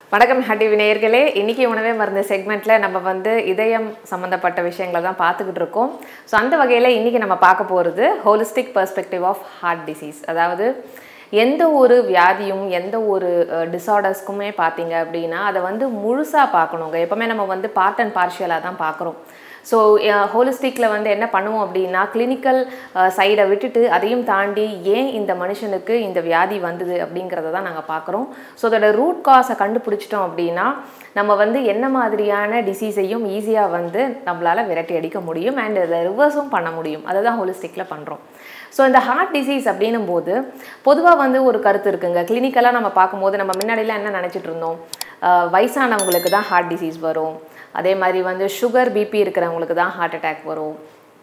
வணக்கம் ஹட்டி நேயர்களே இன்னைக்கு உணவே மருந்து செக்மெண்ட்டில் நம்ம வந்து இதயம் சம்மந்தப்பட்ட விஷயங்களை தான் பார்த்துக்கிட்டு இருக்கோம் ஸோ அந்த வகையில் இன்றைக்கி நம்ம பார்க்க போகிறது holistic perspective of heart disease அதாவது எந்த ஒரு வியாதியும் எந்த ஒரு டிசார்டர்ஸ்க்குமே பார்த்தீங்க அப்படின்னா அதை வந்து முழுசாக பார்க்கணுங்க எப்போவுமே நம்ம வந்து பார்ட் அண்ட் பார்ஷியலாக தான் பார்க்குறோம் ஸோ ஹோலிஸ்டிக்கில் வந்து என்ன பண்ணுவோம் அப்படின்னா கிளினிக்கல் சைடை விட்டுட்டு அதையும் தாண்டி ஏன் இந்த மனுஷனுக்கு இந்த வியாதி வந்தது அப்படிங்கிறத தான் நாங்கள் பார்க்குறோம் ஸோ அதோட ரூட் காஸை கண்டுபிடிச்சிட்டோம் அப்படின்னா நம்ம வந்து என்ன மாதிரியான டிசீஸையும் ஈஸியாக வந்து நம்மளால் விரட்டி அடிக்க முடியும் அண்ட் அதை ரிவர்ஸும் பண்ண முடியும் அதை தான் ஹோலிஸ்டிக்கில் பண்ணுறோம் ஸோ இந்த ஹார்ட் டிசீஸ் அப்படின்னும் போது பொதுவாக வந்து ஒரு கருத்து இருக்குங்க கிளினிக்கலாக நம்ம பார்க்கும்போது நம்ம முன்னாடிலாம் என்ன நினச்சிட்டு இருந்தோம் அஹ் வயசானவங்களுக்கு தான் ஹார்ட் டிசீஸ் வரும் அதே மாதிரி வந்து சுகர் பிபி இருக்கிறவங்களுக்கு தான் ஹார்ட் அட்டாக் வரும்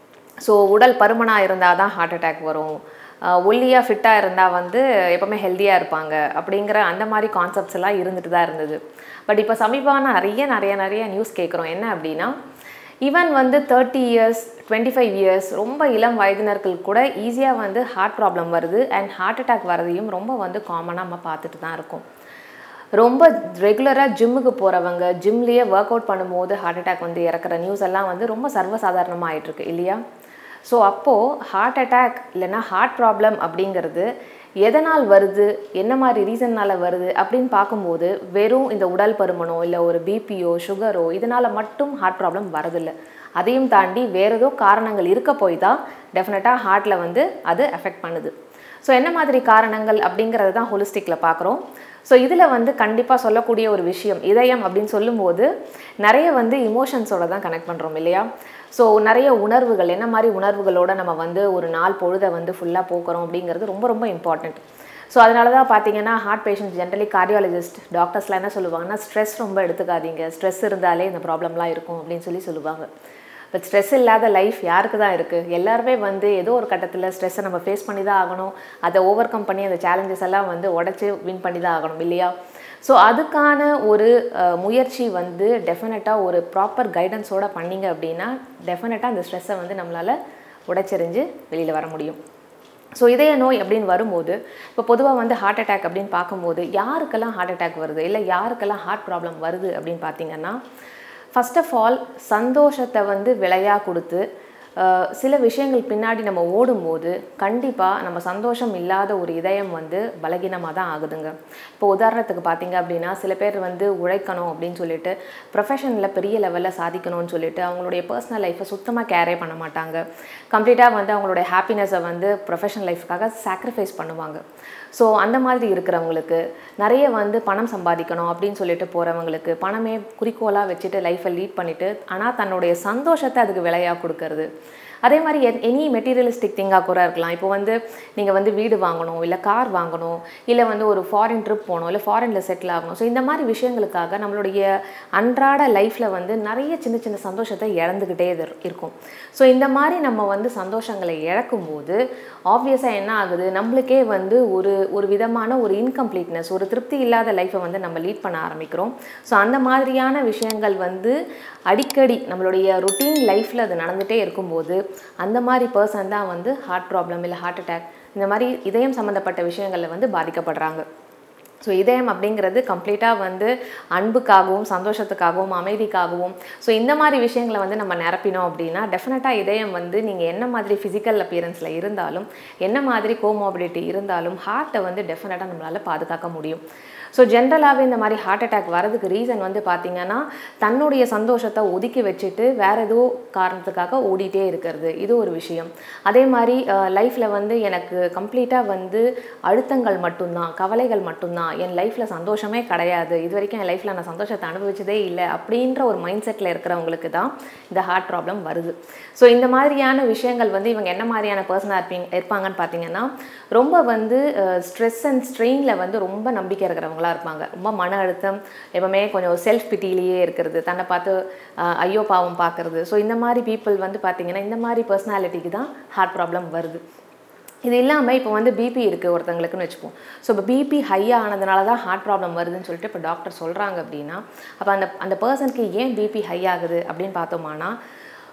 ஸோ உடல் பருமனாக இருந்தால் தான் ஹார்ட் அட்டாக் வரும் அஹ் ஒல்லியாக ஃபிட்டாக இருந்தால் வந்து எப்போவுமே ஹெல்த்தியாக இருப்பாங்க அப்படிங்கிற அந்த மாதிரி கான்செப்ட்ஸ் எல்லாம் இருந்துட்டு தான் இருந்தது பட் இப்போ சமீபமாக நிறைய நிறைய நிறைய நியூஸ் கேட்குறோம் என்ன அப்படின்னா ஈவன் வந்து thirty years twenty five years ரொம்ப இளம் வயதினர்கள் கூட ஈஸியாக வந்து ஹார்ட் ப்ராப்ளம் வருது அண்ட் ஹார்ட் அட்டாக் வரதையும் ரொம்ப வந்து காமனாக நம்ம பார்த்துட்டு தான் இருக்கோம் ரொம்ப ரெகுலராக ஜிம்முக்கு போகிறவங்க ஜிம்லேயே ஒர்க் அவுட் பண்ணும்போது ஹார்ட் அட்டாக் வந்து இறக்குற நியூஸ் எல்லாம் வந்து ரொம்ப சர்வசாதாரணமாக ஆயிட்டிருக்கு இல்லையா ஸோ அப்போது ஹார்ட் அட்டாக் இல்லைன்னா ஹார்ட் ப்ராப்ளம் அப்படிங்கிறது எதனால் வருது என்ன மாதிரி ரீசன்னால் வருது அப்படின்னு பார்க்கும்போது வெறும் இந்த உடல் பருமனோ இல்லை ஒரு பிபியோ சுகரோ இதனால் மட்டும் ஹார்ட் ப்ராப்ளம் வரதில்லை அதையும் தாண்டி வேறு ஏதோ காரணங்கள் இருக்க போய் தான் டெஃபினட்டாக ஹார்ட்டில் வந்து அது எஃபெக்ட் பண்ணுது ஸோ என்ன மாதிரி காரணங்கள் அப்படிங்கிறத தான் ஹோலிஸ்டிக்கில் பார்க்குறோம் ஸோ இதில் வந்து கண்டிப்பாக சொல்லக்கூடிய ஒரு விஷயம் இதயம் அப்படின்னு சொல்லும்போது நிறைய வந்து இமோஷன்ஸோட தான் கனெக்ட் பண்ணுறோம் இல்லையா ஸோ நிறைய உணர்வுகள் என்ன மாதிரி உணர்வுகளோட நம்ம வந்து ஒரு நாள் பொழுதை வந்து ஃபுல்லாக போக்குறோம் அப்படிங்கிறது ரொம்ப ரொம்ப இம்பார்ட்டண்ட் ஸோ அதனால தான் பார்த்தீங்கன்னா ஹார்ட் பேஷண்ட் ஜென்ரலி கார்டியாலஜிஸ்ட் டாக்டர்ஸ்லாம் என்ன சொல்லுவாங்கன்னா ஸ்ட்ரெஸ் ரொம்ப எடுத்துக்காதீங்க ஸ்ட்ரெஸ் இருந்தாலே இந்த ப்ராப்ளம்லாம் இருக்கும் அப்படின்னு சொல்லி சொல்லுவாங்க பட் ஸ்ட்ரெஸ் இல்லாத லைஃப் யாருக்கு தான் இருக்குது எல்லாருமே வந்து ஏதோ ஒரு கட்டத்தில் ஸ்ட்ரெஸ்ஸை நம்ம ஃபேஸ் பண்ணி தான் ஆகணும் அதை ஓவர் கம் பண்ணி அந்த சேலஞ்சஸ் எல்லாம் வந்து உடச்சி வின் பண்ணி தான் ஆகணும் இல்லையா ஸோ அதுக்கான ஒரு அஹ், முயற்சி வந்து டெஃபினட்டாக ஒரு ப்ராப்பர் கைடன்ஸோட பண்ணீங்க அப்படின்னா டெஃபினட்டாக அந்த ஸ்ட்ரெஸ்ஸை வந்து நம்மளால் உடைச்செறிஞ்சு வெளியில் வர முடியும் ஸோ இதய நோய் அப்படின்னு வரும்போது இப்போ பொதுவாக வந்து ஹார்ட் அட்டாக் அப்படின்னு பார்க்கும்போது யாருக்கெல்லாம் ஹார்ட் அட்டாக் வருது இல்லை யாருக்கெல்லாம் ஹார்ட் ப்ராப்ளம் வருது அப்படின்னு பார்த்தீங்கன்னா ஃபர்ஸ்ட் ஆஃப் ஆல் சந்தோஷத்தை வந்து விலையாக கொடுத்து அஹ், சில விஷயங்கள் பின்னாடி நம்ம ஓடும்போது கண்டிப்பாக நம்ம சந்தோஷம் இல்லாத ஒரு இதயம் வந்து பலகீனமாக தான் ஆகுதுங்க இப்போ உதாரணத்துக்கு பார்த்தீங்க அப்படின்னா சில பேர் வந்து உழைக்கணும் அப்படின்னு சொல்லிட்டு ப்ரொஃபஷனில் பெரிய லெவலில் சாதிக்கணும்னு சொல்லிட்டு அவங்களுடைய பர்சனல் லைஃப்பை சுத்தமாக கேரே பண்ண மாட்டாங்க கம்ப்ளீட்டாக வந்து அவங்களுடைய ஹாப்பினஸை வந்து ப்ரொஃபஷனல் லைஃப்க்காக சாக்ரிஃபைஸ் பண்ணுவாங்க ஸோ அந்த மாதிரி இருக்கிறவங்களுக்கு நிறைய வந்து பணம் சம்பாதிக்கணும் அப்படின்னு சொல்லிட்டு போகிறவங்களுக்கு பணமே குறிக்கோளாக வச்சுட்டு லைஃப்பை லீட் பண்ணிவிட்டு ஆனால் தன்னுடைய சந்தோஷத்தை அதுக்கு விலையாக கொடுக்கறது அதே மாதிரி எனி மெட்டீரியலிஸ்டிக் திங்காக கூட இருக்கலாம் இப்போ வந்து நீங்கள் வந்து வீடு வாங்கணும் இல்லை கார் வாங்கணும் இல்லை வந்து ஒரு ஃபாரின் ட்ரிப் போகணும் இல்லை ஃபாரினில் செட்டில் ஆகணும் ஸோ இந்த மாதிரி விஷயங்களுக்காக நம்மளுடைய அன்றாட லைஃப்பில் வந்து நிறைய சின்ன சின்ன சந்தோஷத்தை இழந்துக்கிட்டே இது இருக்கும் ஸோ இந்த மாதிரி நம்ம வந்து சந்தோஷங்களை இழக்கும்போது ஆப்வியஸாக என்ன ஆகுது நம்மளுக்கே வந்து ஒரு ஒரு விதமான ஒரு இன்கம்ப்ளீட்னஸ் ஒரு திருப்தி இல்லாத லைஃப்பை வந்து நம்ம லீட் பண்ண ஆரம்பிக்கிறோம் ஸோ அந்த மாதிரியான விஷயங்கள் வந்து அடிக்கடி நம்மளுடைய ரொட்டீன் லைஃப்பில் அது நடந்துகிட்டே இருக்கும்போது அந்த மாதிரி பர்சன் தான் வந்து ஹார்ட் ப்ராப்ளம் இல்லை ஹார்ட் அட்டாக் இந்த மாதிரி இதயம் சம்மந்தப்பட்ட விஷயங்களில் வந்து பாதிக்கப்படுறாங்க ஸோ இதயம் அப்படிங்கிறது கம்ப்ளீட்டாக வந்து அன்புக்காகவும் சந்தோஷத்துக்காகவும் அமைதிக்காகவும் ஸோ இந்த மாதிரி விஷயங்களை வந்து நம்ம நிரப்பினோம் அப்படின்னா டெஃபினட்டாக இதயம் வந்து நீங்கள் என்ன மாதிரி ஃபிசிக்கல் அப்பியரன்ஸில் இருந்தாலும் என்ன மாதிரி கோமோபிலிட்டி இருந்தாலும் ஹார்ட்டை வந்து டெஃபினட்டாக நம்மளால் பாதுகாக்க முடியும் ஸோ ஜென்ரலாகவே இந்த மாதிரி ஹார்ட் அட்டாக் வரதுக்கு ரீசன் வந்து பார்த்தீங்கன்னா தன்னுடைய சந்தோஷத்தை ஒதுக்கி வச்சுட்டு வேற ஏதோ காரணத்துக்காக ஓடிட்டே இருக்கிறது இது ஒரு விஷயம் அதே மாதிரி லைஃப்பில் வந்து எனக்கு கம்ப்ளீட்டாக வந்து அழுத்தங்கள் மட்டும்தான் கவலைகள் மட்டும்தான் என் லைஃப்பில் சந்தோஷமே கிடையாது இது வரைக்கும் என் லைஃப்பில் நான் சந்தோஷத்தை அனுபவிச்சதே இல்லை அப்படின்ற ஒரு மைண்ட் செட்டில் இருக்கிறவங்களுக்கு தான் இந்த ஹார்ட் ப்ராப்ளம் வருது ஸோ இந்த மாதிரியான விஷயங்கள் வந்து இவங்க என்ன மாதிரியான பர்சனாக இருப்பீங்க இருப்பாங்கன்னு பார்த்தீங்கன்னா ரொம்ப வந்து ஸ்ட்ரெஸ் அண்ட் ஸ்ட்ரெயினில் வந்து ரொம்ப நம்பிக்கை இருக்கிறவங்களா இருப்பாங்க ரொம்ப மன அழுத்தம் எப்பவுமே கொஞ்சம் செல்ஃப் பிட்டிலேயே இருக்கிறது தன்னை பார்த்து அஹ், ஐயோ பாவம் பார்க்கறது ஸோ இந்த மாதிரி பீப்புள் வந்து பார்த்தீங்கன்னா இந்த மாதிரி பர்சனாலிட்டிக்கு தான் ஹார்ட் ப்ராப்ளம் வருது இது இல்லாமல் இப்போ வந்து பிபி இருக்குது ஒருத்தங்களுக்குன்னு வச்சுப்போம் ஸோ இப்போ பிபி ஹையாக ஆனதுனால தான் ஹார்ட் ப்ராப்ளம் வருதுன்னு சொல்லிட்டு இப்போ டாக்டர் சொல்கிறாங்க அப்படின்னா அப்போ அந்த அந்த பர்சனுக்கு ஏன் பிபி ஹை ஆகுது அப்படின்னு பார்த்தோம்னா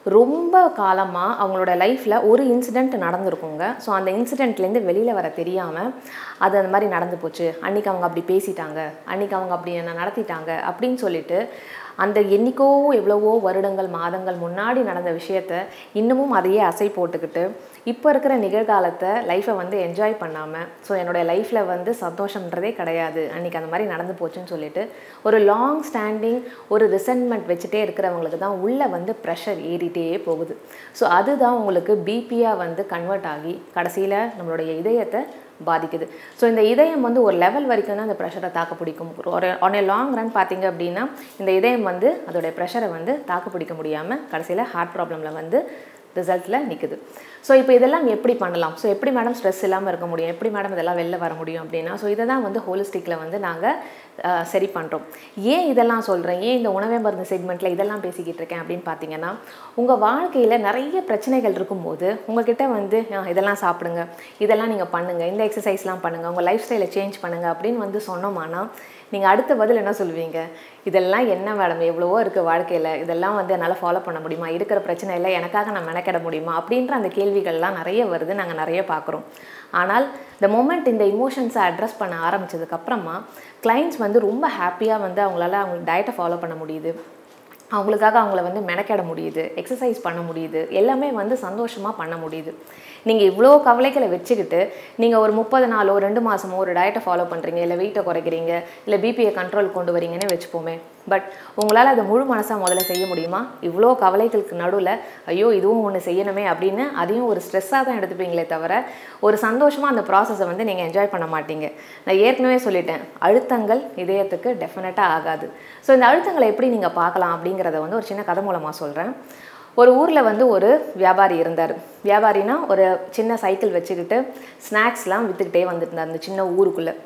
ரொம்ப காலமாக அவங்களோட லைஃப்பில் ஒரு இன்சிடெண்ட் நடந்திருக்குங்க ஸோ அந்த இன்சிடெண்ட்லேருந்து வெளியில் வர தெரியாமல் அது அந்த மாதிரி நடந்து போச்சு அன்றைக்கி அவங்க அப்படி பேசிட்டாங்க அன்றைக்கி அவங்க அப்படி என்ன நடத்திட்டாங்க அப்படின்னு சொல்லிட்டு அந்த என்னைக்கோ எவ்வளவோ வருடங்கள் மாதங்கள் முன்னாடி நடந்த விஷயத்த இன்னமும் அதையே அசை போட்டுக்கிட்டு இப்போ இருக்கிற நிகழ்காலத்தை லைஃப்பை வந்து என்ஜாய் பண்ணாமல் ஸோ என்னுடைய லைஃப்பில் வந்து சந்தோஷம்ன்றதே கிடையாது அன்றைக்கி அந்த மாதிரி நடந்து போச்சுன்னு சொல்லிட்டு ஒரு லாங் ஸ்டாண்டிங் ஒரு ரிசன்மெண்ட் வச்சுட்டே இருக்கிறவங்களுக்கு தான் உள்ளே வந்து ப்ரெஷர் ஏறிட்டே போகுது ஸோ அதுதான் உங்களுக்கு பிபியாக வந்து கன்வெர்ட் ஆகி கடைசியில் நம்மளுடைய இதயத்தை பாதிக்குது ஸோ இந்த இதயம் வந்து ஒரு லெவல் வரைக்கும் தான் அந்த ப்ரெஷரை தாக்க பிடிக்கும் ஒரு ஆன் ஏ லாங் ரன் பார்த்தீங்க அப்படின்னா இந்த இதயம் வந்து அதோடைய ப்ரெஷரை வந்து தாக்கு பிடிக்க முடியாமல் கடைசியில் ஹார்ட் ப்ராப்ளமில் வந்து ரிசல்ட்டில் நிற்குது ஸோ இப்போ இதெல்லாம் எப்படி பண்ணலாம் ஸோ எப்படி மேடம் ஸ்ட்ரெஸ் இல்லாமல் இருக்க முடியும் எப்படி மேடம் இதெல்லாம் வெளில வர முடியும் அப்படின்னா ஸோ இதை தான் வந்து ஹோலிஸ்டிக்கில் வந்து நாங்கள் சரி பண்ணுறோம் ஏன் இதெல்லாம் சொல்கிறேன் ஏன் இந்த உணவே மருந்து செக்மெண்ட்டில் இதெல்லாம் பேசிக்கிட்டு இருக்கேன் அப்படின்னு பார்த்தீங்கன்னா உங்கள் வாழ்க்கையில் நிறைய பிரச்சனைகள் இருக்கும்போது உங்ககிட்ட வந்து "ஆ, இதெல்லாம் சாப்பிடுங்க இதெல்லாம் நீங்கள் பண்ணுங்கள் இந்த எக்ஸசைஸ்லாம் பண்ணுங்கள் உங்கள் லைஃப் ஸ்டைலை சேஞ்ச் பண்ணுங்கள் அப்படின்னு வந்து சொன்னோமானா நீங்கள் அடுத்த பதில் என்ன சொல்லுவீங்க இதெல்லாம் என்ன மேடம் எவ்வளவோ இருக்குது வாழ்க்கையில் இதெல்லாம் வந்து என்னால் ஃபாலோ பண்ண முடியுமா இருக்கிற பிரச்சனை இல்லை எனக்காக நான் மெனக்கிட முடியுமா அப்படின்ற அந்த கேள்விகள்லாம் நிறைய வருது நாங்கள் நிறைய பார்க்குறோம் ஆனால் இந்த மொமெண்ட் இந்த இமோஷன்ஸை அட்ரஸ் பண்ண ஆரம்பிச்சதுக்கப்புறமா கிளைண்ட்ஸ் வந்து ரொம்ப ஹாப்பியாக வந்து அவங்களால அவங்க டயட்டை ஃபாலோ பண்ண முடியுது அவங்களுக்காக அவங்கள வந்து மெனக்கெட முடியுது எக்ஸசைஸ் பண்ண முடியுது எல்லாமே வந்து சந்தோஷமாக பண்ண முடியுது நீங்கள் இவ்வளோ கவலைகளை வச்சுக்கிட்டு நீங்கள் ஒரு முப்பது நாளோ ரெண்டு மாதமோ ஒரு டயட்டை ஃபாலோ பண்ணுறீங்க இல்லை வெயிட்டை குறைக்கிறீங்க இல்லை பிபியை கண்ட்ரோல் கொண்டு வரீங்கன்னு வச்சுப்போமே பட் உங்களால் அதை முழு மனசாக முதல்ல செய்ய முடியுமா இவ்வளோ கவலைகளுக்கு நடுவில் ஐயோ இதுவும் ஒன்று செய்யணுமே அப்படின்னு அதையும் ஒரு ஸ்ட்ரெஸ்ஸாக தான் எடுத்துப்பீங்களே தவிர ஒரு சந்தோஷமாக அந்த ப்ராசஸை வந்து நீங்கள் என்ஜாய் பண்ண மாட்டீங்க நான் ஏற்கனவே சொல்லிட்டேன் அழுத்தங்கள் இதயத்துக்கு டெஃபினட்டாக ஆகாது ஸோ இந்த அழுத்தங்களை எப்படி நீங்கள் பார்க்கலாம் அப்படிங்கிறத வந்து ஒரு சின்ன கதை மூலமாக சொல்கிறேன் ஒரு ஊரில் வந்து ஒரு வியாபாரி இருந்தார் வியாபாரினா ஒரு சின்ன சைக்கிள் வச்சுக்கிட்டு ஸ்நாக்ஸ்லாம் விற்றுக்கிட்டே வந்துட்டு இருந்தார் அந்த சின்ன ஊருக்குள்ளே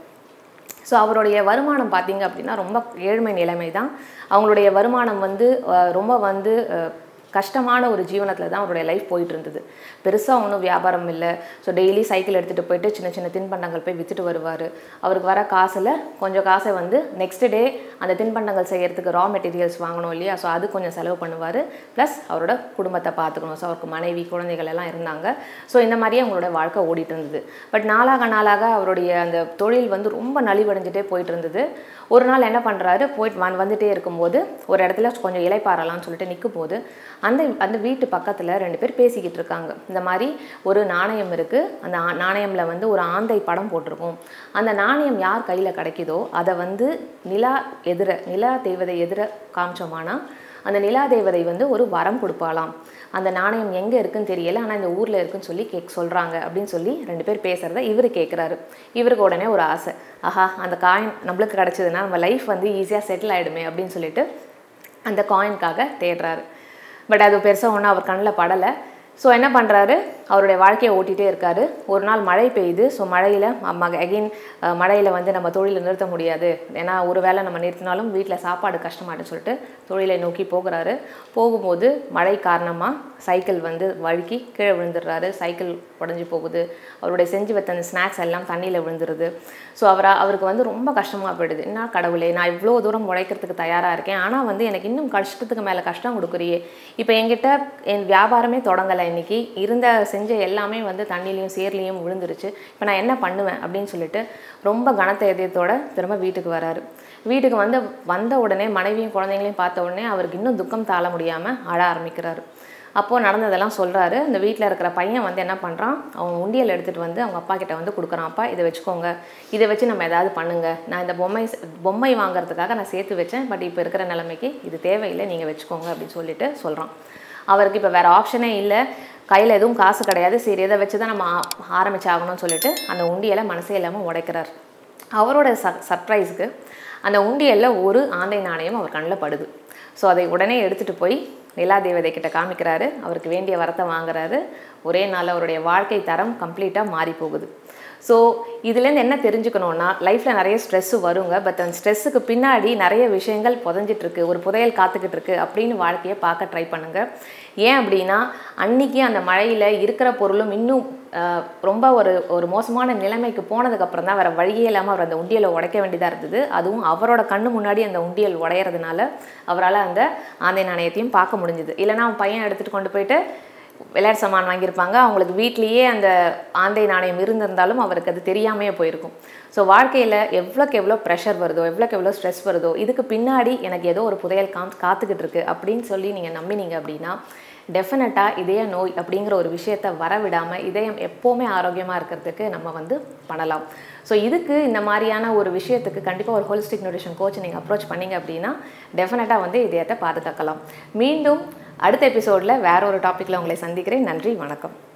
ஸோ அவருடைய வருமானம் பார்த்தீங்க அப்படின்னா ரொம்ப ஏழ்மை நிலைமை தான் அவங்களுடைய வருமானம் வந்து அஹ், ரொம்ப வந்து அஹ், கஷ்டமான ஒரு ஜீவனத்தில் தான் அவருடைய லைஃப் போயிட்டு இருந்தது பெருசாக ஒன்றும் வியாபாரம் இல்லை ஸோ டெய்லி சைக்கிள் எடுத்துகிட்டு போயிட்டு சின்ன சின்ன தின்பண்டங்கள் போய் விற்றுட்டு வருவார் அவருக்கு வர காசில் கொஞ்சம் காசை வந்து நெக்ஸ்ட் டே அந்த தின்பண்டங்கள் செய்யறதுக்கு ரா மெட்டீரியல்ஸ் வாங்கணும் இல்லையா ஸோ அது கொஞ்சம் செலவு பண்ணுவார் ப்ளஸ் அவரோட குடும்பத்தை பார்த்துக்கணும் ஸோ அவருக்கு மனைவி குழந்தைகள் எல்லாம் இருந்தாங்க ஸோ இந்த மாதிரியே அவங்களோட வாழ்க்கை ஓடிட்டு இருந்தது பட் நாளாக நாளாக அவருடைய அந்த தொழில் வந்து ரொம்ப நலிவடைஞ்சிட்டே போயிட்டு இருந்தது ஒரு நாள் என்ன பண்ணுறாரு போயிட்டு வந் வந்துட்டே இருக்கும்போது ஒரு இடத்துல கொஞ்சம் இலைப்பாறலாம்னு சொல்லிட்டு நிற்கும் போது அந்த அந்த வீட்டு பக்கத்தில் ரெண்டு பேர் பேசிக்கிட்டு இருக்காங்க இந்த மாதிரி ஒரு நாணயம் இருக்குது அந்த ஆ- நாணயம்ல வந்து ஒரு ஆந்தை படம் போட்டிருக்கும் அந்த நாணயம் யார் கையில் கிடைக்குதோ அதை வந்து நிலா எதிர நிலா தேவதை எதிர காமிச்சோமானா அந்த நிலா தேவதை வந்து ஒரு வரம் கொடுப்பாளாம் அந்த நாணயம் எங்கே இருக்குன்னு தெரியல ஆனால் இந்த ஊரில் இருக்குன்னு சொல்லி கேக் சொல்கிறாங்க அப்படின்னு சொல்லி ரெண்டு பேர் பேசுகிறத இவர் கேட்குறாரு இவருக்கு உடனே ஒரு ஆசை ஆஹா அந்த காயின் நம்மளுக்கு கிடச்சதுன்னா நம்ம லைஃப் வந்து ஈஸியாக செட்டில் ஆகிடுமே அப்படின்னு சொல்லிட்டு அந்த காயின்காக தேடுறாரு பட் அது பெருசாக ஒன்றும் அவர் கண்ணில் படலை ஸோ என்ன பண்ணுறாரு அவருடைய வாழ்க்கையை ஓட்டிகிட்டே இருக்காரு ஒரு நாள் மழை பெய்யுது ஸோ மழையில் அகெயின் மழையில் வந்து நம்ம தொழிலை நிறுத்த முடியாது ஏன்னா ஒரு வேளை நம்ம நிறுத்தினாலும் வீட்டில் சாப்பாடு கஷ்டமாட்டுன்னு சொல்லிட்டு தொழிலை நோக்கி போகிறாரு போகும்போது மழை காரணமாக சைக்கிள் வந்து வழுக்கி கீழே விழுந்துடுறாரு சைக்கிள் உடஞ்சி போகுது அவருடைய செஞ்சு வைத்த அந்த ஸ்நாக்ஸ் எல்லாம் தண்ணியில் விழுந்துருது ஸோ அவரா அவருக்கு வந்து ரொம்ப கஷ்டமாக போயிடுது என்ன கடவுளே நான் இவ்வளோ தூரம் உழைக்கிறதுக்கு தயாராக இருக்கேன் ஆனால் வந்து எனக்கு இன்னும் கஷ்டத்துக்கு மேலே கஷ்டம் கொடுக்குறியே இப்போ என்கிட்ட என் வியாபாரமே தொடங்கலை இன்னைக்கு இருந்த செஞ்ச எல்லாமே வந்து தண்ணிலையும் சேர்லையும் விழுந்துருச்சு இப்போ நான் என்ன பண்ணுவேன் அப்படின்னு சொல்லிட்டு ரொம்ப கனத்த இதயத்தோட திரும்ப வீட்டுக்கு வராரு வீட்டுக்கு வந்து வந்த உடனே மனைவியும் குழந்தைங்களையும் பார்த்த உடனே அவருக்கு இன்னும் துக்கம் தாழ முடியாமல் அழ ஆரம்பிக்கிறாரு அப்போது நடந்ததெல்லாம் சொல்கிறாரு இந்த வீட்டில் இருக்கிற பையன் வந்து என்ன பண்ணுறான் அவன் உண்டியல் எடுத்துகிட்டு வந்து அவங்க அப்பா கிட்ட வந்து கொடுக்குறான் அப்பா இதை வச்சுக்கோங்க இதை வச்சு நம்ம ஏதாவது பண்ணுங்க நான் இந்த பொம்மை பொம்மை வாங்குறதுக்காக நான் சேர்த்து வச்சேன் பட் இப்போ இருக்கிற நிலைமைக்கு இது தேவையில்லை நீங்கள் வச்சுக்கோங்க அப்படின்னு சொல்லிட்டு சொல்கிறான் அவருக்கு இப்போ வேறு ஆப்ஷனே இல்லை கையில் எதுவும் காசு கிடையாது சரி இதை வச்சு தான் நம்ம ஆ- ஆரம்பிச்சாகணும்னு சொல்லிட்டு அந்த உண்டியலை மனசே இல்லாமல் உடைக்கிறார் அவரோட ச சர்ப்ரைஸ்க்கு அந்த உண்டியலில் ஒரு ஆந்தை நாணயம் அவர் கண்ணில் படுது ஸோ அதை உடனே எடுத்துகிட்டு போய் நிலா தேவதை கிட்ட காமிக்கிறாரு அவருக்கு வேண்டிய வரத்தை வாங்குறாரு ஒரே நாள் அவருடைய வாழ்க்கை தரம் கம்ப்ளீட்டாக மாறி போகுது ஸோ இதுலேருந்து என்ன தெரிஞ்சுக்கணும்னா லைஃப்பில் நிறைய ஸ்ட்ரெஸ்ஸு வருங்க பட் அந்த ஸ்ட்ரெஸ்ஸுக்கு பின்னாடி நிறைய விஷயங்கள் புதஞ்சிட்டு இருக்கு ஒரு புதையல் காத்துக்கிட்டு இருக்கு அப்படின்னு வாழ்க்கையை பார்க்க ட்ரை பண்ணுங்க ஏன் அப்படின்னா அன்னைக்கு அந்த மழையில் இருக்கிற பொருளும் இன்னும் ஆஹ், ரொம்ப ஒரு ஒரு மோசமான நிலைமைக்கு போனதுக்கப்புறம் தான் வேறு வழியே இல்லாமல் அவர் அந்த உண்டியலை உடைக்க வேண்டியதாக இருந்தது அதுவும் அவரோட கண்ணு முன்னாடி அந்த உண்டியல் உடையறதுனால அவரால் அந்த ஆந்தை நாணயத்தையும் பார்க்க முடிஞ்சுது இல்லைன்னா அவன் பையன் எடுத்துகிட்டு கொண்டு போயிட்டு விளையாட்டு சாமான் வாங்கியிருப்பாங்க அவங்களுக்கு வீட்லேயே அந்த ஆந்தை நாணயம் இருந்திருந்தாலும் அவருக்கு அது தெரியாமையே போயிருக்கும் ஸோ வாழ்க்கையில் எவ்வளோக்கு எவ்வளோ ப்ரெஷர் வருதோ எவ்வளோக்கு எவ்வளோ ஸ்ட்ரெஸ் வருதோ இதுக்கு பின்னாடி எனக்கு ஏதோ ஒரு புதையல் காம் காத்துக்கிட்டு இருக்கு அப்படின்னு சொல்லி நீங்கள் நம்பினீங்க அப்படின்னா டெஃபினட்டாக இதய நோய் அப்படிங்கிற ஒரு விஷயத்தை வரவிடாமல் இதயம் எப்போவுமே ஆரோக்கியமாக இருக்கிறதுக்கு நம்ம வந்து பண்ணலாம் ஸோ இதுக்கு இந்த மாதிரியான ஒரு விஷயத்துக்கு கண்டிப்பாக ஒரு ஹோலிஸ்டிக் நியூட்ரிஷன் கோச் நீங்கள் அப்ரோச் பண்ணீங்க அப்படின்னா டெஃபினட்டாக வந்து இதயத்தை பாதுகாக்கலாம் மீண்டும் அடுத்த எபிசோடில் வேற ஒரு டாப்பிக்கில் உங்களை சந்திக்கிறேன் நன்றி வணக்கம்